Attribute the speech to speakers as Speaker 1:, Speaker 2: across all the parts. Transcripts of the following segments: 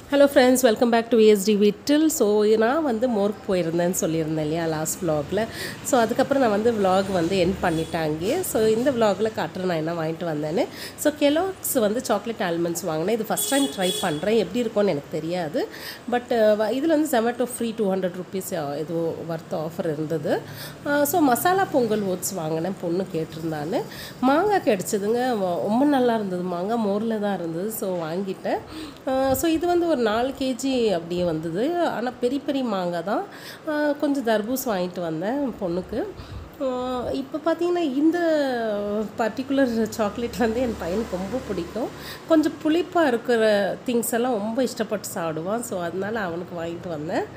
Speaker 1: Hello friends welcome back to AST விட்டில் so நான் வந்து மோர்க் போயிருந்தேன்னு சொல்லியிருந்தேன் இல்லையா லாஸ்ட் vlogல ஸோ அதுக்கப்புறம் நான் வந்து vlog வந்து என் பண்ணிட்டாங்க ஸோ இந்த vlogல காட்டுறேன் நான் என்ன வாங்கிட்டு வந்தேன்னு ஸோ கெலாக்ஸ் வந்து சாக்லேட் ஆல்மண்ட்ஸ் வாங்கினேன் இது ஃபஸ்ட் டைம் ட்ரை பண்ணுறேன் எப்படி இருக்கும்னு எனக்கு தெரியாது பட் இதில் வந்து Zomato free two hundred rupees ஏதோ ஒர்த் ஆஃபர் இருந்தது ஸோ மசாலா பொங்கல் ஓட்ஸ் வாங்கினேன் பொண்ணு கேட்டிருந்தான்னு மாங்காய் கிடச்சிதுங்க ரொம்ப நல்லா இருந்தது மாங்காய் மோரில் தான் இருந்தது ஸோ வாங்கிட்டேன் ஸோ இது வந்து ஒரு நாலு கேஜி அப்படியே வந்தது ஆனால் பெரிய பெரிய மாங்காய் தான் ஆஹ் கொஞ்சம் தர்பூஸ் வாங்கிட்டு வந்தேன் பொண்ணுக்கு இப்போ பார்த்தீங்கன்னா இந்த பர்டிகுலர் சாக்லேட் வந்து என் பையனுக்கு ரொம்ப பிடிக்கும் கொஞ்சம் புளிப்பாக இருக்கிற திங்ஸ் எல்லாம் ரொம்ப இஷ்டப்பட்டு சாப்பிடுவான் ஸோ அதனால அவனுக்கு வாங்கிட்டு வந்தேன்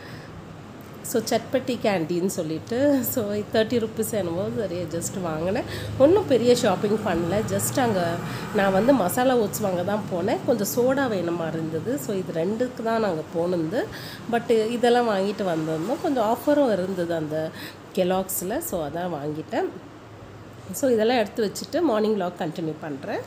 Speaker 1: ஸோ சட்பட்டி கேண்டீன்னு சொல்லிட்டு ஸோ தேர்ட்டி ருபீஸ் என்னமோ சரி ஜஸ்ட் வாங்கினேன் ஒன்றும் பெரிய ஷாப்பிங் பண்ணல ஜஸ்ட் அங்கே நான் வந்து மசாலா ஓட்ஸ் வாங்க தான் போனேன் கொஞ்சம் சோடா வேணுமா இருந்தது ஸோ இது ரெண்டுக்கு தான் நாங்கள் போனது பட் இதெல்லாம் வாங்கிட்டு வந்திருந்தோம் கொஞ்சம் ஆஃபரும் இருந்தது அந்த கெலாக்ஸில் ஸோ அதான் வாங்கிட்டேன் ஸோ இதெல்லாம் எடுத்து வச்சுட்டு மார்னிங் vlog கண்டினியூ பண்ணுறேன்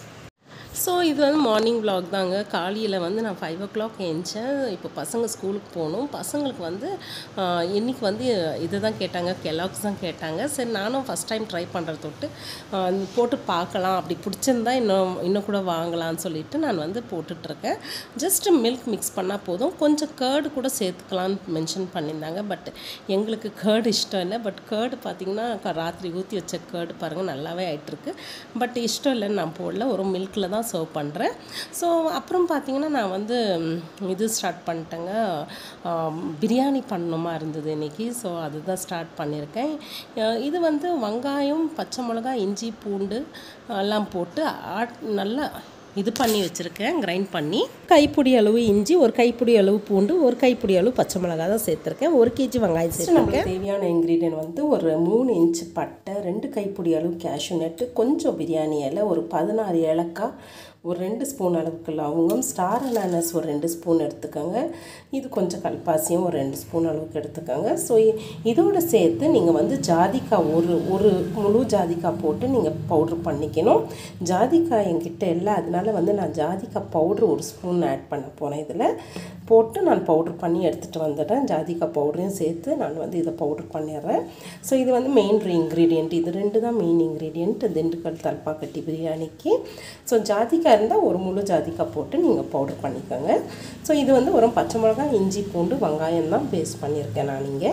Speaker 1: ஸோ இது வந்து மார்னிங் vlog தாங்க காலையில் வந்து நான் ஃபைவ் ஓ கிளாக் எழுந்தேன் இப்போ பசங்க ஸ்கூலுக்கு போகணும் பசங்களுக்கு வந்து ஆஹ், இன்னைக்கு வந்து இதை தான் கேட்டாங்க கெலாக்ஸ் தான் கேட்டாங்க சரி நானும் ஃபஸ்ட் டைம் ட்ரை பண்ணுறது தொட்டு ஆஹ், போட்டு பார்க்கலாம் அப்படி பிடிச்சிருந்தா இன்னும் இன்னும் கூட வாங்கலாம்னு சொல்லிட்டு நான் வந்து போட்டுட்ருக்கேன் ஜஸ்ட் மில்க் மிக்ஸ் பண்ணால் போதும் கொஞ்சம் கேர்டு கூட சேர்த்துக்கலான்னு மென்ஷன் பண்ணியிருந்தாங்க பட் எங்களுக்கு கேர்டு இஷ்டம் இல்லை பட் கேர்டு பார்த்திங்கன்னா க- ராத்திரி ஊற்றி வச்ச கேர்டு பாருங்கள் நல்லாவே ஆயிட்டிருக்கு பட் இஷ்டம் இல்லைன்னு நான் போடல ஒரு மில்கில் தான் சர்வ் பண்ணுறேன் ஸோ அப்புறம் பார்த்தீங்கன்னா நான் வந்து ம், இது ஸ்டார்ட் பண்ணிட்டேங்க ஆம், பிரியாணி பண்ணணுமா இருந்தது இன்றைக்கி ஸோ அதுதான் ஸ்டார்ட் பண்ணியிருக்கேன் அஹ் இது வந்து வெங்காயம் பச்சை மிளகாய் இஞ்சி பூண்டு எல்லாம் போட்டு ஆட் நல்லா இது பண்ணி வச்சுருக்கேன் கிரைண்ட் பண்ணி கைப்பிடி அளவு இஞ்சி ஒரு கைப்பிடி அளவு பூண்டு ஒரு கைப்பிடி அளவு பச்சை மிளகாய் தான் சேர்த்துருக்கேன் ஒரு கேஜி வெங்காயம் சேர்த்துருக்கேன் தேவையான இன்க்ரீடியன்ட் வந்து ஒரு மூணு இன்ச்சு பட்டை ரெண்டு கைப்பிடி அளவு கேஷ்யூ நட்டு கொஞ்சம் பிரியாணி இலை ஒரு பதினாறு ஏலக்காய் ஒரு ரெண்டு ஸ்பூன் அளவுக்கு லவங்கம் ஸ்டார் அனானஸ் ஒரு ரெண்டு ஸ்பூன் எடுத்துக்கோங்க இது கொஞ்சம் கல்பாசியும் ஒரு ரெண்டு ஸ்பூன் அளவுக்கு எடுத்துக்கோங்க ஸோ இதோட சேர்த்து நீங்கள் வந்து ஜாதிக்காய் ஒரு ஒரு முழு ஜாதிக்காய் போட்டு நீங்கள் பவுட்ரு பண்ணிக்கணும் ஜாதிக்காய் என்கிட்ட இல்லை அதனால வந்து நான் ஜாதிக்காய் பவுட்ரு ஒரு ஸ்பூன் ஆட் பண்ண போனேன் இதில் போட்டு நான் பவுட்ரு பண்ணி எடுத்துகிட்டு வந்துடுறேன் ஜாதிக்காய் பவுடரையும் சேர்த்து நான் வந்து இதை பவுட்ரு பண்ணிடுறேன் ஸோ இது வந்து மெயின் இன்க்ரீடியண்ட் இது ரெண்டு தான் மெயின் இன்க்ரீடியண்ட் திண்டுக்கல் தல்பாக்கட்டி பிரியாணிக்கு ஸோ ஜாதிக்காய் இருந்தால் ஒரு முழு ஜாதிக்காய் போட்டு நீங்கள் பவுடர் பண்ணிக்கோங்க ஸோ இது வந்து ஒரு பச்சை மிளகாய் இஞ்சி பூண்டு வெங்காயம் தான் பேஸ்ட் பண்ணியிருக்கேன் நான் இங்கே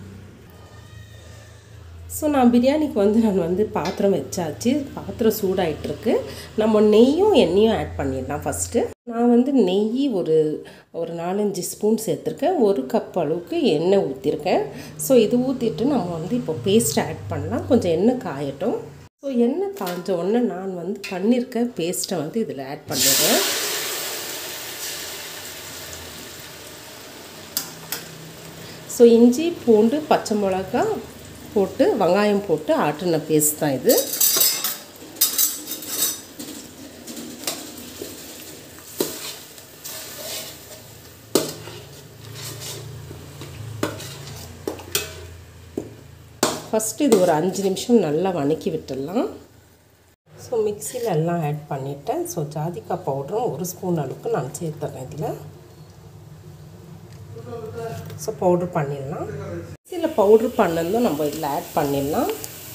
Speaker 1: ஸோ நான் பிரியாணிக்கு வந்து நான் வந்து பாத்திரம் வச்சாச்சு பாத்திரம் சூடாயிட்டிருக்கு நம்ம நெய்யும் எண்ணெயும் ஆட் பண்ணிடலாம் ஃபஸ்ட்டு நான் வந்து நெய் ஒரு ஒரு நாலஞ்சு ஸ்பூன் சேர்த்துருக்கேன் ஒரு கப் அளவுக்கு எண்ணெய் ஊற்றிருக்கேன் ஸோ இது ஊற்றிட்டு நம்ம வந்து இப்போ பேஸ்ட் ஆட் பண்ணலாம் கொஞ்சம் எண்ணெய் காயட்டும் ஸோ எண்ணெய் காய்ஞ்ச உடனே நான் வந்து பண்ணியிருக்க பேஸ்ட்டை வந்து இதில் ஆட் பண்ணிடுறேன் ஸோ இஞ்சி பூண்டு பச்சை மிளகா போட்டு வெங்காயம் போட்டு ஆட்டின பேஸ்ட் தான் இது ஃபஸ்ட்டு இது ஒரு அஞ்சு நிமிஷம் நல்லா வணக்கி விட்டுடலாம் ஸோ மிக்சியில் எல்லாம் ஆட் பண்ணிவிட்டேன் ஸோ ஜாதிக்காய் பவுடரும் ஒரு ஸ்பூன் அளவுக்கு நான் சேர்த்துறேன் இதில் ஸோ பவுட்ரு பண்ணிடலாம் மிக்சியில் பவுட்ரு பண்ணதும் நம்ம இதில் ஆட் பண்ணிடலாம்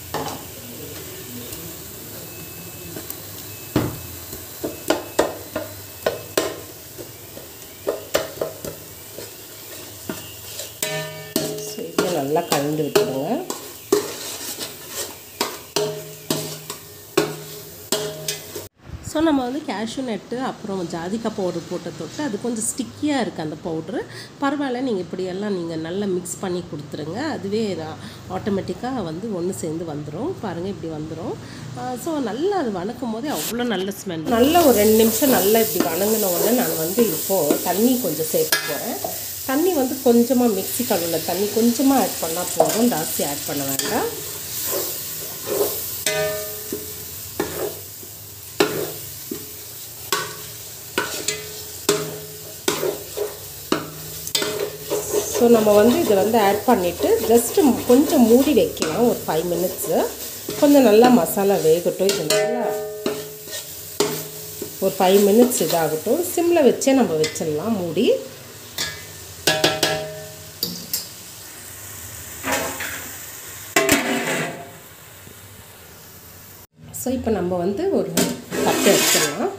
Speaker 1: ஸோ இதையும் நல்லா கலந்து விட்டுருங்க ஸோ நம்ம வந்து கேஷ்யூ நட்டு அப்புறம் ஜாதிக்காய் பவுடர் போட்ட தொட்டு அது கொஞ்சம் ஸ்டிக்கியாக இருக்குது அந்த பவுட்ரு பரவாயில்ல நீங்கள் இப்படியெல்லாம் நீங்கள் நல்லா மிக்ஸ் பண்ணி கொடுத்துருங்க அதுவே ஆட்டோமேட்டிக்காக வந்து ஒன்று சேர்ந்து வந்துடும் பாருங்கள் இப்படி வந்துடும் ஸோ நல்லா அது வணக்கும் போதே அவ்வளோ நல்ல ஸ்மெல் நல்லா ஒரு ரெண்டு நிமிஷம் நல்லா இப்படி வணங்கின உடனே நான் வந்து இப்போது தண்ணி கொஞ்சம் சேர்க்க போகிறேன் தண்ணி வந்து கொஞ்சமாக மிக்ஸி கழுவில் தண்ணி கொஞ்சமாக ஆட் பண்ணால் போதும் ஜாஸ்தி ஆட் பண்ண வேண்டாம் ஸோ நம்ம வந்து இதை வந்து ஆட் பண்ணிவிட்டு ஜஸ்ட்டு கொஞ்சம் மூடி வைக்கலாம் ஒரு ஃபைவ் மினிட்ஸு கொஞ்சம் நல்லா மசாலா வேகட்டும் இது நல்லா ஒரு ஃபைவ் மினிட்ஸ் இதாகட்டும் சிம்மில் வச்சே நம்ம வச்சிடலாம் மூடி ஸோ இப்போ நம்ம வந்து ஒரு தட்டு எடுத்துடலாம்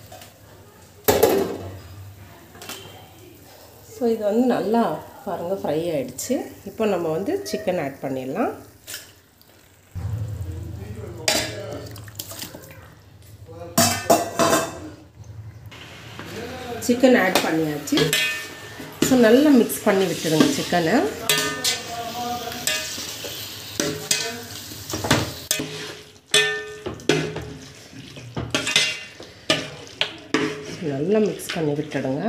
Speaker 1: ஸோ இது வந்து நல்லா பாருங்கள் ஃப்ரை ஆகிடுச்சு இப்போ நம்ம வந்து சிக்கன் ஆட் பண்ணிடலாம் சிக்கன் ஆட் பண்ணியாச்சு ஸோ நல்லா மிக்ஸ் பண்ணி விட்டுடுங்க சிக்கனை நல்லா மிக்ஸ் பண்ணி விட்டுடுங்க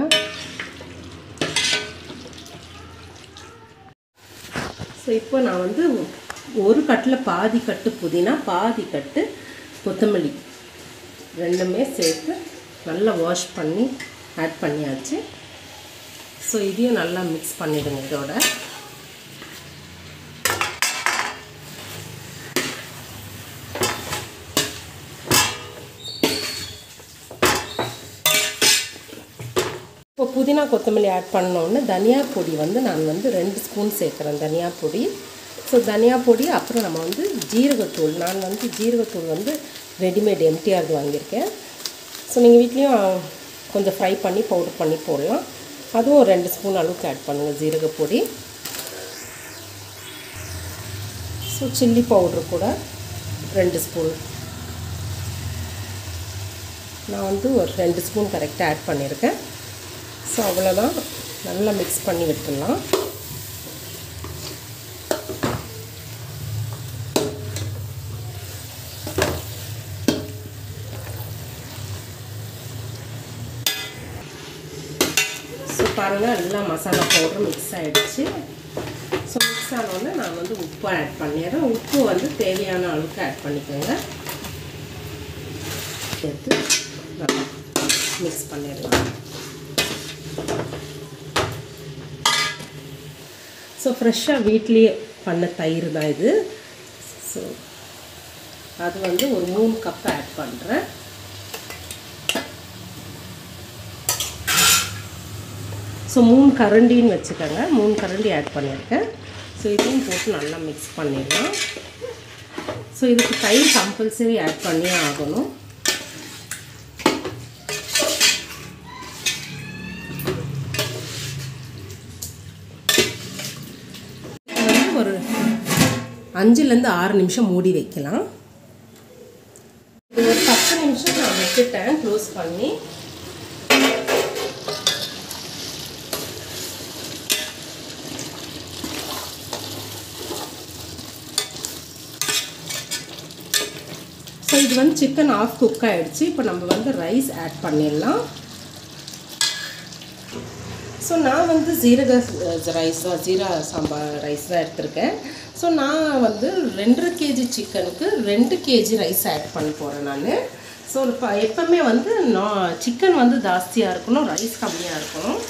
Speaker 1: ஸோ இப்போ நான் வந்து ஒரு கட்டில் பாதி கட்டு புதினா பாதி கட்டு கொத்தமல்லி ரெண்டுமே சேர்த்து நல்லா வாஷ் பண்ணி ஆட் பண்ணியாச்சு ஸோ இதையும் நல்லா மிக்ஸ் பண்ணிவிடுங்க இதோட இப்போ புதினா கொத்தமல்லி ஆட் பண்ணோன்னு தனியா பொடி வந்து நான் வந்து ரெண்டு ஸ்பூன் சேர்க்குறேன் தனியா பொடி ஸோ தனியா பொடி அப்புறம் நம்ம வந்து ஜீரகத்தூள் நான் வந்து ஜீரகத்தூள் வந்து ரெடிமேட் எம்டிஆர் வாங்கியிருக்கேன் ஸோ நீங்கள் வீட்லேயும் கொஞ்சம் ஃப்ரை பண்ணி பவுடர் பண்ணி போடலாம் அதுவும் ஒரு ரெண்டு ஸ்பூன் அளவுக்கு ஆட் பண்ணுங்கள் ஜீரகப்பொடி ஸோ சில்லி பவுட்ரு கூட ரெண்டு ஸ்பூன் நான் வந்து ஒரு ரெண்டு ஸ்பூன் கரெக்டாக ஆட் பண்ணியிருக்கேன் ஸோ அவ்வளோதான் நல்லா மிக்ஸ் பண்ணி விட்டுடலாம் ஸோ பாருங்கள் எல்லாம் மசாலா பவுடர் மிக்ஸ் ஆகிடுச்சு ஸோ மிக்ஸ் ஆனோடனே நான் வந்து உப்பு ஆட் பண்ணிடுறேன் உப்பு வந்து தேவையான அளவுக்கு ஆட் பண்ணிக்கோங்க சேர்த்து நல்லா மிக்ஸ் பண்ணிடலாம் ஸோ ஃப்ரெஷ்ஷாக வீட்லேயே பண்ண தயிர் தான் இது ஸோ அது வந்து ஒரு மூணு கப் ஆட் பண்ணுறேன் ஸோ மூணு கரண்டின்னு வச்சுக்கோங்க மூணு கரண்டி ஆட் பண்ணியிருக்கேன் ஸோ இதையும் போட்டு நல்லா மிக்ஸ் பண்ணிடலாம் ஸோ இதுக்கு தயிர் கம்பல்சரி ஆட் பண்ணியே ஆகணும் ஒரு அஞ்சுலேருந்து ஆறு நிமிஷம் மூடி வைக்கலாம் இது ஒரு பத்து நிமிஷம் நான் விட்டுட்டேன் க்ளோஸ் பண்ணி ஸோ இது வந்து சிக்கன் ஆஃப் குக் ஆகிடுச்சு இப்போ நம்ம வந்து ரைஸ் ஆட் பண்ணிடலாம் ஸோ நான் வந்து ஜீரக ரைஸ் தான் ஜீரா சாம்பார் ரைஸ் தான் எடுத்திருக்கேன் ஸோ நான் வந்து ரெண்டரை கேஜி சிக்கனுக்கு ரெண்டு கேஜி ரைஸ் ஆட் பண்ண போகிறேன் நான் ஸோ இப்போ எப்போவுமே வந்து நான் சிக்கன் வந்து ஜாஸ்தியாக இருக்கணும் ரைஸ் கம்மியாக இருக்கணும்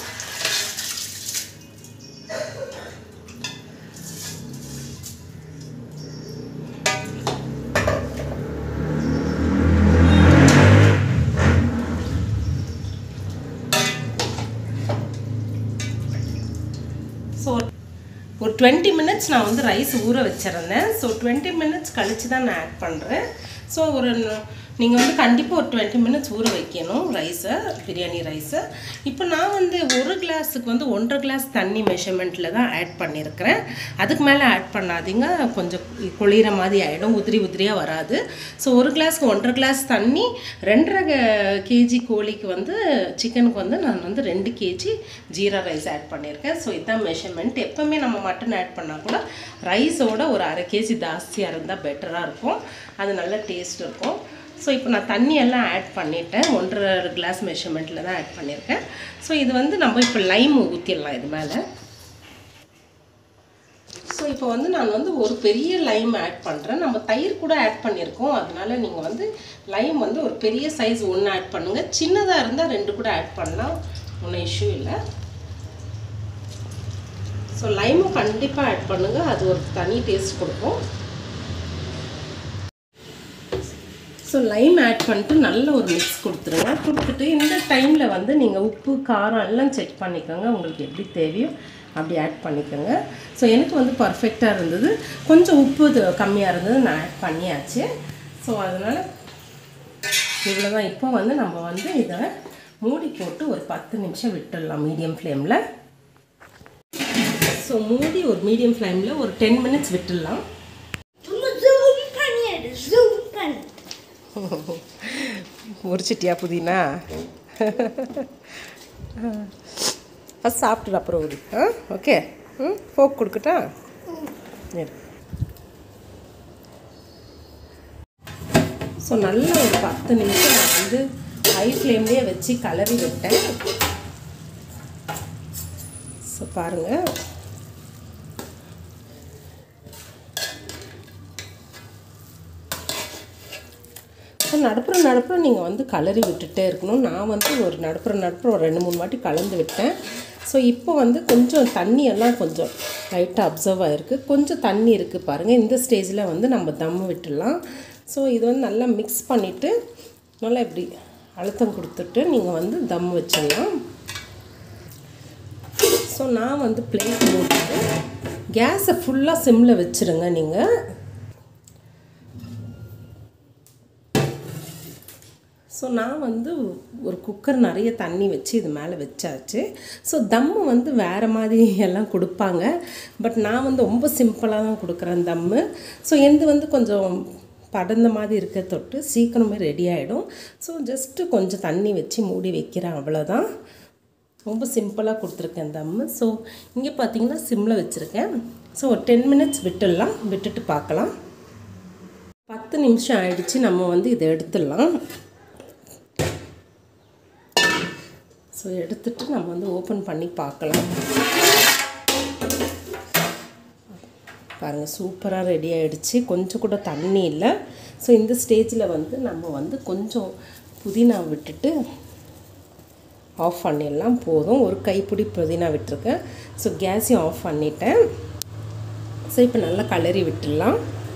Speaker 1: ஸோ ஒரு டுவெண்ட்டி மினிட்ஸ் நான் வந்து ரைஸ் ஊற வச்சிருந்தேன் ஸோ டுவெண்ட்டி மினிட்ஸ் கழித்து தான் நான் ஆட் பண்ணுறேன் ஸோ ஒரு நீங்கள் வந்து கண்டிப்பாக ஒரு டுவெண்ட்டி மினிட்ஸ் ஊற வைக்கணும் ரைஸை பிரியாணி ரைஸை இப்போ நான் வந்து ஒரு கிளாஸுக்கு வந்து ஒன்றரை கிளாஸ் தண்ணி மெஷர்மெண்ட்டில் தான் ஆட் பண்ணியிருக்கிறேன் அதுக்கு மேலே ஆட் பண்ணாதீங்க கொஞ்சம் குளிர மாதிரி ஆகிடும் உதிரி உதிரியாக வராது ஸோ ஒரு கிளாஸ்க்கு ஒன்றரை கிளாஸ் தண்ணி ரெண்டரை கேஜி கோழிக்கு வந்து சிக்கனுக்கு வந்து நான் வந்து ரெண்டு கேஜி ஜீரா ரைஸ் ஆட் பண்ணியிருக்கேன் ஸோ இதுதான் மெஷர்மெண்ட் எப்போவுமே நம்ம மட்டன் ஆட் பண்ணால் கூட ரைஸோட ஒரு அரை கேஜி ஜாஸ்தியாக இருந்தால் பெட்டராக இருக்கும் அது நல்ல டேஸ்ட் இருக்கும் ஸோ இப்போ நான் தண்ணி எல்லாம் ஆட் பண்ணிட்டேன் ஒன்றரை கிளாஸ் மெஷர்மெண்ட்டில் தான் ஆட் பண்ணியிருக்கேன் ஸோ இது வந்து நம்ம இப்போ லைம் ஊற்றிடலாம் இது மேலே ஸோ இப்போ வந்து நான் வந்து ஒரு பெரிய லைம் ஆட் பண்ணுறேன் நம்ம தயிர் கூட ஆட் பண்ணியிருக்கோம் அதனால நீங்கள் வந்து லைம் வந்து ஒரு பெரிய சைஸ் ஒன்று ஆட் பண்ணுங்கள் சின்னதாக இருந்தால் ரெண்டு கூட ஆட் பண்ணலாம் ஒன்றும் இஷ்யூ இல்லை ஸோ லைமும் கண்டிப்பாக ஆட் பண்ணுங்கள் அது ஒரு தனி டேஸ்ட் கொடுக்கும் ஸோ லைம் ஆட் பண்ணிட்டு நல்ல ஒரு மிக்ஸ் கொடுத்துருங்க கொடுத்துட்டு இந்த டைமில் வந்து நீங்கள் உப்பு காரம் எல்லாம் செக் பண்ணிக்கோங்க உங்களுக்கு எப்படி தேவையோ அப்படி ஆட் பண்ணிக்கோங்க ஸோ எனக்கு வந்து பர்ஃபெக்டாக இருந்தது கொஞ்சம் உப்பு இது கம்மியாக இருந்தது நான் ஆட் பண்ணியாச்சு ஸோ அதனால் இவ்வளோதான் இப்போ வந்து நம்ம வந்து இதை மூடி போட்டு ஒரு பத்து நிமிஷம் விட்டுடலாம் மீடியம் ஃப்ளேமில் ஸோ மூடி ஒரு மீடியம் ஃப்ளேமில் ஒரு டென் மினிட்ஸ் விட்டுடலாம்
Speaker 2: சும்மா ஜூம் பண்ணிடு ஜூம் பண்ணு
Speaker 1: முறிச்சிட்டியா புதினா ஃபஸ்ட் சாப்பிட்டு அப்புறம் ஊதி ஆ ஓகே ம் ஃபோக் கொடுக்கட்டா இரு. ஸோ நல்ல ஒரு பத்து நிமிஷம் நான் வந்து ஹை ஃப்ளேம்லேயே வச்சு கலரி விட்டேன் ஸோ பாருங்கள் ஸோ நடுப்புற நடுப்புற நீங்கள் வந்து கலரி விட்டுட்டே இருக்கணும் நான் வந்து ஒரு நடுப்புற நடுப்புற ஒரு ரெண்டு மூணு வாட்டி கலந்து விட்டேன் ஸோ இப்போ வந்து கொஞ்சம் தண்ணி எல்லாம் கொஞ்சம் லைட்டாக அப்சர்வ் ஆகிருக்கு கொஞ்சம் தண்ணி இருக்குது பாருங்கள் இந்த ஸ்டேஜில் வந்து நம்ம தம் விட்டுடலாம் ஸோ இது வந்து நல்லா மிக்ஸ் பண்ணிவிட்டு நல்லா இப்படி அழுத்தம் கொடுத்துட்டு நீங்கள் வந்து தம் வச்சிடலாம் ஸோ நான் வந்து பிளேட் மூடிட்டு கேஸை ஃபுல்லாக சிம்மில் வச்சுருங்க நீங்கள் ஸோ நான் வந்து ஒரு குக்கர் நிறைய தண்ணி வச்சு இது மேலே வச்சாச்சு ஸோ தம்மு வந்து வேறு மாதிரி எல்லாம் கொடுப்பாங்க பட் நான் வந்து ரொம்ப சிம்பிளாக தான் கொடுக்குறேன் தம்மு ஸோ எந்த வந்து கொஞ்சம் படந்த மாதிரி இருக்க தொட்டு சீக்கிரமே ரெடி ஆகிடும் ஸோ ஜஸ்ட்டு கொஞ்சம் தண்ணி வச்சு மூடி வைக்கிறேன் அவ்வளோதான் ரொம்ப சிம்பிளாக கொடுத்துருக்கேன் தம்மு ஸோ இங்கே பார்த்தீங்கன்னா சிம்மில் வச்சுருக்கேன் ஸோ ஒரு டென் மினிட்ஸ் விட்டுடலாம் விட்டுட்டு பார்க்கலாம் பத்து நிமிஷம் ஆயிடுச்சு நம்ம வந்து இதை எடுத்துடலாம் ஸோ எடுத்துட்டு நம்ம வந்து ஓப்பன் பண்ணி பார்க்கலாம் பாருங்கள் சூப்பராக ரெடி ஆகிடுச்சு கொஞ்சம் கூட தண்ணி இல்லை ஸோ இந்த ஸ்டேஜில் வந்து நம்ம வந்து கொஞ்சம் புதினா விட்டுட்டு ஆஃப் பண்ணிடலாம் போதும் ஒரு கைப்பிடி புதினா விட்டுருக்கேன் ஸோ கேஸையும் ஆஃப் பண்ணிட்டேன் ஸோ இப்போ நல்லா கலரி விட்டுடலாம்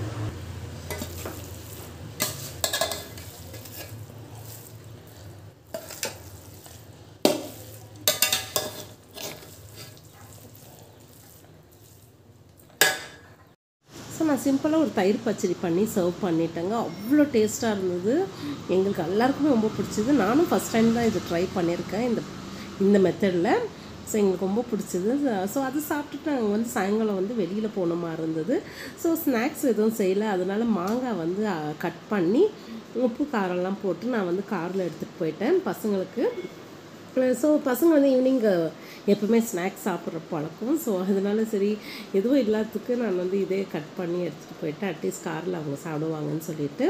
Speaker 1: ஸோ நான் சிம்பிளாக ஒரு தயிர் பச்சடி பண்ணி சர்வ் பண்ணிட்டேங்க அவ்வளோ டேஸ்ட்டாக இருந்தது எங்களுக்கு எல்லாருக்குமே ரொம்ப பிடிச்சது நானும் ஃபஸ்ட் டைம் தான் இது ட்ரை பண்ணியிருக்கேன் இந்த இந்த மெத்தடில் ஸோ எங்களுக்கு ரொம்ப பிடிச்சது ஸோ அது சாப்பிட்டுட்டு நாங்கள் வந்து சாயங்காலம் வந்து வெளியில் போன மாதிரி இருந்தது ஸோ ஸ்நாக்ஸ் எதுவும் செய்யலை அதனால் மாங்காய் வந்து கட் பண்ணி உப்பு காரம்லாம் போட்டு நான் வந்து காரில் எடுத்துகிட்டு போயிட்டேன் பசங்களுக்கு ஸோ பசங்க வந்து ஈவினிங் எப்பவுமே ஸ்நாக்ஸ் சாப்பிட்ற பழக்கம் ஸோ அதனால சரி எதுவும் இல்லாததுக்கு நான் வந்து இதே கட் பண்ணி எடுத்துகிட்டு போயிட்டேன் அட்லீஸ்ட் காரில் அவங்க சாப்பிடுவாங்கன்னு சொல்லிட்டு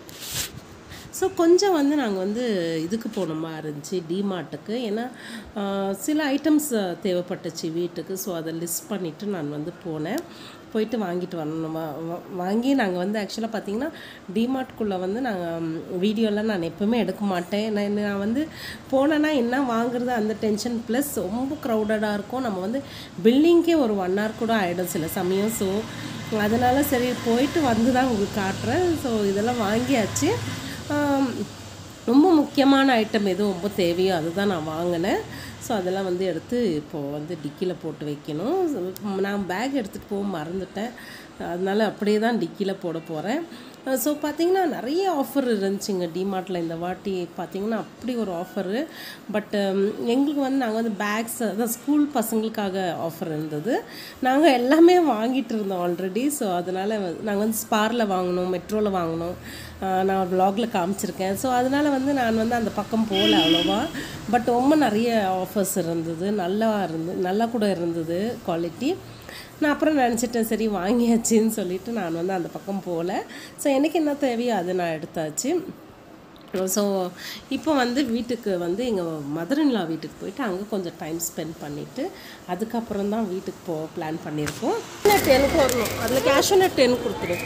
Speaker 1: ஸோ கொஞ்சம் வந்து நாங்கள் வந்து இதுக்கு போன மாதிரி இருந்துச்சு டிமார்ட்டுக்கு ஏன்னா ஆஹ், சில ஐட்டம்ஸ் தேவைப்பட்டுச்சு வீட்டுக்கு ஸோ அதை லிஸ்ட் பண்ணிவிட்டு நான் வந்து போனேன் போயிட்டு வாங்கிட்டு வரணும் வா- வா- வாங்கி நாங்கள் வந்து ஆக்சுவலாக பார்த்தீங்கன்னா டிமார்ட்குள்ளே வந்து நாங்கள் வீடியோலாம் நான் எப்பவுமே எடுக்க மாட்டேன் நான் நான் வந்து போனேன்னா என்ன வாங்குறது அந்த டென்ஷன் ப்ளஸ் ரொம்ப க்ரௌடடாக இருக்கும் நம்ம வந்து பில்டிங்கே ஒரு ஒன் ஹவர் கூட ஆகிடும் சில சமயம் ஸோ அதனால் சரி போயிட்டு வந்து தான் உங்களுக்கு காட்டுறேன் ஸோ இதெல்லாம் வாங்கியாச்சு ஆம், ரொம்ப முக்கியமான ஐட்டம் எதுவும் ரொம்ப தேவையோ அதுதான் நான் வாங்கினேன் ஸோ அதெல்லாம் வந்து எடுத்து இப்போது வந்து டிக்கியில் போட்டு வைக்கணும் நான் பேக் எடுத்துகிட்டு போக மறந்துட்டேன் அதனால அப்படியே தான் டிக்கியில் போட போகிறேன் ஸோ பார்த்தீங்கன்னா நிறைய ஆஃபர் இருந்துச்சுங்க டிமார்ட்டில் இந்த வாட்டி பார்த்தீங்கன்னா அப்படி ஒரு ஆஃபரு பட் எங்களுக்கு வந்து நாங்கள் வந்து பேக்ஸ் அதான் ஸ்கூல் பசங்களுக்காக ஆஃபர் இருந்தது நாங்கள் எல்லாமே வாங்கிட்டு இருந்தோம் ஆல்ரெடி ஸோ அதனால் நாங்கள் வந்து ஸ்பாரில் வாங்கினோம் மெட்ரோவில் வாங்கினோம் ஆஹ் நான் vlogல காமிச்சிருக்கேன் ஸோ அதனால் வந்து நான் வந்து அந்த பக்கம் போகல அவ்வளோவா பட் ரொம்ப நிறைய ஆஃபர்ஸ் இருந்தது நல்லா இருந்து நல்லா கூட இருந்தது குவாலிட்டி நான் அப்புறம் நினச்சிட்டேன் சரி வாங்கியாச்சுன்னு சொல்லிட்டு நான் வந்து அந்த பக்கம் போகல ஸோ எனக்கு என்ன தேவையோ அதை நான் எடுத்தாச்சு ஸோ இப்போ வந்து வீட்டுக்கு வந்து எங்கள் மதர்இன்லா வீட்டுக்கு போயிட்டு அங்கே கொஞ்சம் டைம் ஸ்பெண்ட் பண்ணிவிட்டு அதுக்கப்புறம் தான் வீட்டுக்கு போக பிளான் பண்ணியிருக்கோம் டெனுக்கு வரணும் அதில் கேஷ் ஒன்று டென் கொடுத்துரு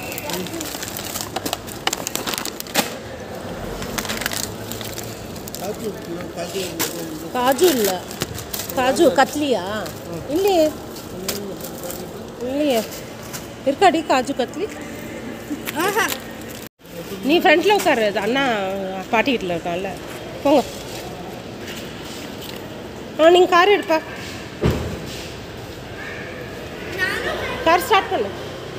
Speaker 1: காஜு இல்லை காஜு கத்லியா இல்லையே இல்லையே இருக்காடி காஜு கத்லி
Speaker 2: ஆஹா
Speaker 1: நீ ஃப்ரண்ட்டில் உட்காரு அது அண்ணா பாட்டி வீட்டில் இருக்கான்ல போங்க ஆ நீங்கள் கார் எடுப்பா கார் ஸ்டார்ட் பண்ணு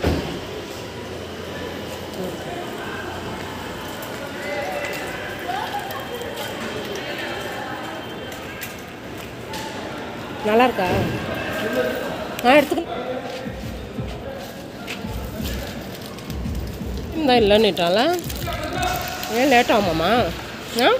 Speaker 1: நல்லா இருக்கா ஆ எடுத்துக்க இந்த இல்லைன்னுட்டால ஏன் லேட் ஆகுமாம்மா ஆ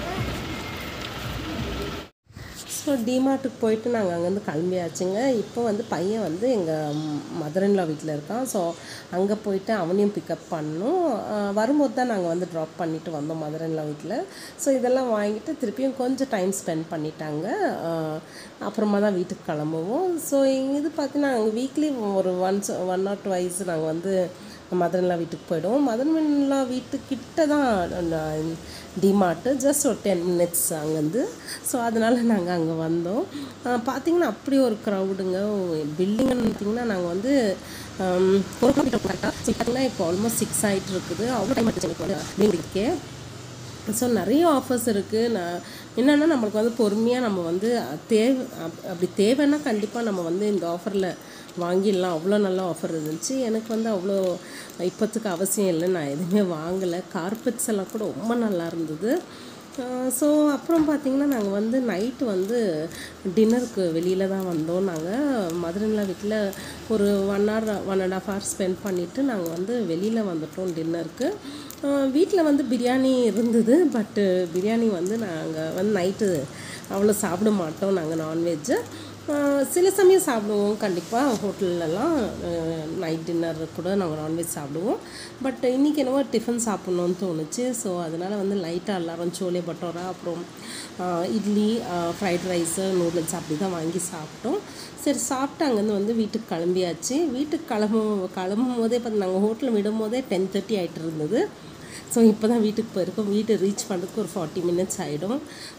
Speaker 1: ஸோ டிமார்ட்டுக்கு போயிட்டு நாங்கள் அங்கேருந்து கிளம்பியாச்சுங்க இப்போ வந்து பையன் வந்து எங்கள் மதர்-இன்-லா வீட்டில் இருக்கான் ஸோ அங்கே போயிட்டு அவனையும் பிக்கப் பண்ணணும் ஆஹ் வரும்போது தான் நாங்கள் வந்து ட்ராப் பண்ணிட்டு வந்தோம் மதர்-இன்-லா வீட்டில் ஸோ இதெல்லாம் வாங்கிட்டு திருப்பியும் கொஞ்சம் டைம் ஸ்பெண்ட் பண்ணிட்டாங்க ஆஹ் அப்புறமா தான் வீட்டுக்கு கிளம்புவோம் ஸோ இது பார்த்தீங்கன்னா நாங்கள் வீக்லி ஒரு ஒன்ஸ் ஒன் ஆர் டுவைஸ் நாங்கள் வந்து மதன்லா வீட்டுக்கு போயிடுவோம் மதன்லா வீட்டுக்கிட்ட தான் டிமார்ட்டு ஜஸ்ட் ஒரு டென் மினிட்ஸ் அங்கேருந்து ஸோ அதனால் நாங்கள் அங்கே வந்தோம் ஆஹ் பார்த்தீங்கன்னா அப்படி ஒரு க்ரௌடுங்க பில்டிங்னு பார்த்தீங்கன்னா நாங்கள் வந்து ஆம், ஒரு கிலோமீட்டர் கரெக்டாக பார்த்தீங்கன்னா இப்போ ஆல்மோஸ்ட் சிக்ஸ் ஆகிட்டு இருக்குது அவ்வளோ டைம் ஆச்சு எனக்கு வந்து பில்டிங்கே ஸோ நிறைய ஆஃபர்ஸ் இருக்குது நான் என்னென்னா நம்மளுக்கு வந்து பொறுமையாக நம்ம வந்து தேவை அப்- அப்படி தேவைன்னா கண்டிப்பாக நம்ம வந்து இந்த ஆஃபரில் வாங்கிடலாம் அவ்வளோ நல்ல ஆஃபர் இருந்துச்சு எனக்கு வந்து அவ்வளோ இப்போத்துக்கு அவசியம் இல்லை நான் எதுவுமே வாங்கலை கார்பெட்ஸ் எல்லாம் கூட ரொம்ப நல்லா இருந்தது ஸோ அப்புறம் பார்த்தீங்கன்னா நாங்கள் வந்து நைட்டு வந்து டின்னருக்கு வெளியில் தான் வந்தோம் நாங்கள் மதுரையில் வீட்டில் ஒரு one hour one and half hour spend பண்ணிவிட்டு நாங்கள் வந்து வெளியில் வந்துட்டோம் டின்னருக்கு வீட்டில் வந்து பிரியாணி இருந்தது பட்டு பிரியாணி வந்து நாங்கள் வந்து நைட்டு அவ்வளோ சாப்பிட மாட்டோம் நாங்கள் நான்வெஜ்ஜு சில சமயம் சாப்பிடுவோம் கண்டிப்பாக ஹோட்டல்லலாம் நைட் டின்னர் கூட நாங்கள் நான்வெஜ் சாப்பிடுவோம் பட் இன்றைக்கி என்னவோ டிஃபன் சாப்பிட்ணுன்னு தோணுச்சு ஸோ அதனால் வந்து லைட்டாக எல்லாரும் சோலே பட்டோரா அப்புறம் ah idli fried rice noodles அப்படி தான் வாங்கி சாப்பிட்டோம் சரி சாப்பிட்டு அங்கேருந்து வந்து வீட்டுக்கு கிளம்பியாச்சு வீட்டுக்கு கிளம்பும் கிளம்பும் போதே பார்த்து நாங்கள் ஹோட்டலில் விடும் போதே டென் தேர்ட்டி ஆகிட்டு இருந்தது ஸோ இப்போ தான் வீட்டுக்கு போயிருக்கோம் வீட்டை ரீச் பண்ணுறதுக்கு ஒரு ஃபார்ட்டி மினிட்ஸ் ஆகிடும்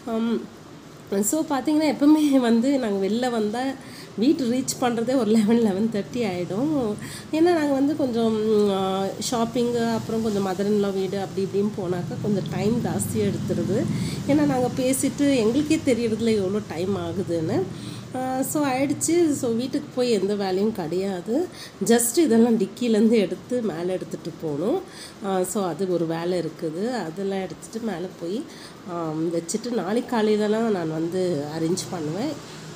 Speaker 1: ஸோ பார்த்தீங்கன்னா எப்பவுமே வந்து நாங்கள் வெளில வந்தால் வீட்டு ரீச் பண்ணுறதே ஒரு லெவன் லெவன் தேர்ட்டி ஆகிடும் ஏன்னா நாங்கள் வந்து கொஞ்சம் ஷாப்பிங்கு அப்புறம் கொஞ்சம் மதர்ன்லா வீடு அப்படி இப்படின்னு போனாக்கா கொஞ்சம் டைம் ஜாஸ்தியாக எடுத்துருது ஏன்னா நாங்கள் பேசிட்டு எங்களுக்கே தெரியறதுல எவ்வளோ டைம் ஆகுதுன்னு ஸோ ஆயிடுச்சு ஸோ வீட்டுக்கு போய் எந்த வேலையும் கிடையாது ஜஸ்ட் இதெல்லாம் டிக்கிலேருந்து எடுத்து மேலே எடுத்துகிட்டு போகணும் ஸோ அது ஒரு வேலை இருக்குது அதெல்லாம் எடுத்துகிட்டு மேலே போய் ஆம், வச்சுட்டு நாளைக்கு காலையிலலாம் நான் வந்து அரேஞ்ச் பண்ணுவேன்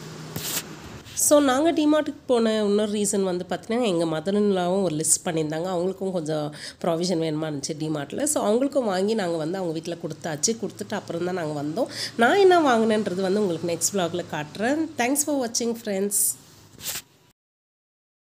Speaker 1: ஸோ நாங்கள் டிமார்ட்டுக்கு போன இன்னொரு ரீசன் வந்து பார்த்தீங்கன்னா எங்கள் மதர்லாவும் ஒரு லிஸ்ட் பண்ணியிருந்தாங்க அவங்களுக்கும் கொஞ்சம் ப்ராவிஷன் வேணுமா இருந்துச்சு டிமார்ட்டில் ஸோ அவங்களுக்கும் வாங்கி நாங்கள் வந்து அவங்க வீட்டில் கொடுத்தாச்சு கொடுத்துட்டு அப்புறம் தான் நாங்கள் வந்தோம் நான் என்ன வாங்கினேன்றது வந்து உங்களுக்கு நெக்ஸ்ட் vlogல காட்டுறேன் தேங்க்ஸ் ஃபார் வாட்சிங் ஃப்ரெண்ட்ஸ்